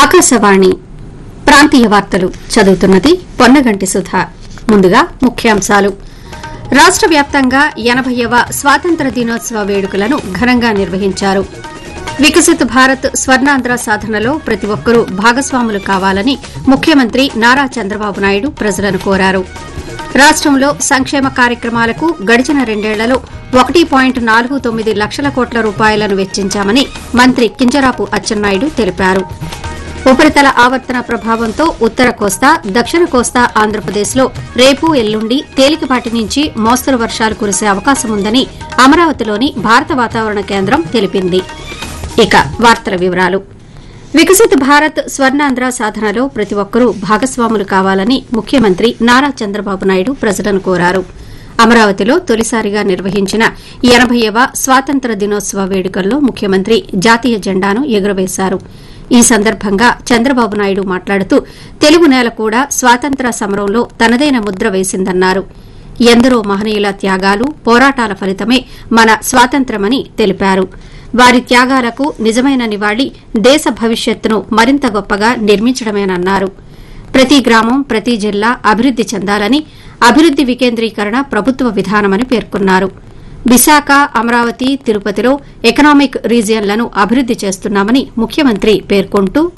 ఆకాశవాణి ప్రాంతీయ వార్తలు చదువుతున్నది పొన్నగంటి సుధ ముందుగా ముఖ్యాంశాలు రాష్ట వ్యాప్తంగా ఎనభైవ స్వాతంత్ర దినోత్సవ వేడుకలను ఘనంగా నిర్వహించారు వికసిత్ భారత్ స్వర్ణాంధ్ర సాధనలో ప్రతి ఒక్కరూ భాగస్వాములు కావాలని ముఖ్యమంత్రి నారా చంద్రబాబు నాయుడు ప్రజలను కోరారు రాష్టంలో సంక్షేమ కార్యక్రమాలకు గడిచిన రెండేళ్లలో ఒకటి పాయింట్ నాలుగు తొమ్మిది లక్షల కోట్ల రూపాయలను వెచ్చించామని మంత్రి కింజరాపు అచ్చెన్నాయుడు తెలిపారు ఉపరితల ఆవర్తన ప్రభావంతో ఉత్తర కోస్తా దక్షిణ కోస్తా ఆంధ్రప్రదేశ్లో రేపు ఎల్లుండి తేలికపాటి నుంచి మోస్తరు వర్షాలు కురిసే అవకాశం ఉందని అమరావతిలోని భారత వాతావరణ కేంద్రం తెలిపింది ఇక వార్తల వివరాలు వికసిత్ భారత్ స్వర్ణాంధ్ర సాధనలో ప్రతి ఒక్కరూ భాగస్వాములు కావాలని ముఖ్యమంత్రి నారా చంద్రబాబు నాయుడు ప్రజలను కోరారు అమరావతిలో తొలిసారిగా నిర్వహించిన ఎనభైవ స్వాతంత్ర దినోత్సవ వేడుకల్లో ముఖ్యమంత్రి జాతీయ జెండాను ఎగురవేశారు ఈ సందర్భంగా చంద్రబాబు నాయుడు మాట్లాడుతూ తెలుగు నేల కూడా స్వాతంత్ర సమరంలో తనదైన ముద్ర వేసిందన్నారు ఎందరో మహనీయుల త్యాగాలు పోరాటాల ఫలితమే మన స్వాతంత్ర్యమని తెలిపారు వారి త్యాగాలకు నిజమైన నివాళి దేశ భవిష్యత్తును మరింత గొప్పగా నిర్మించడమేనన్నారు ప్రతి గ్రామం ప్రతి జిల్లా అభివృద్ది చెందాలని అభివృద్ది వికేంద్రీకరణ ప్రభుత్వ విధానమని పేర్కొన్నారు విశాఖ అమరావతి తిరుపతిలో ఎకనామిక్ రీజియన్లను అభివృద్ది చేస్తున్నామని ముఖ్యమంత్రి పేర్కొంటూ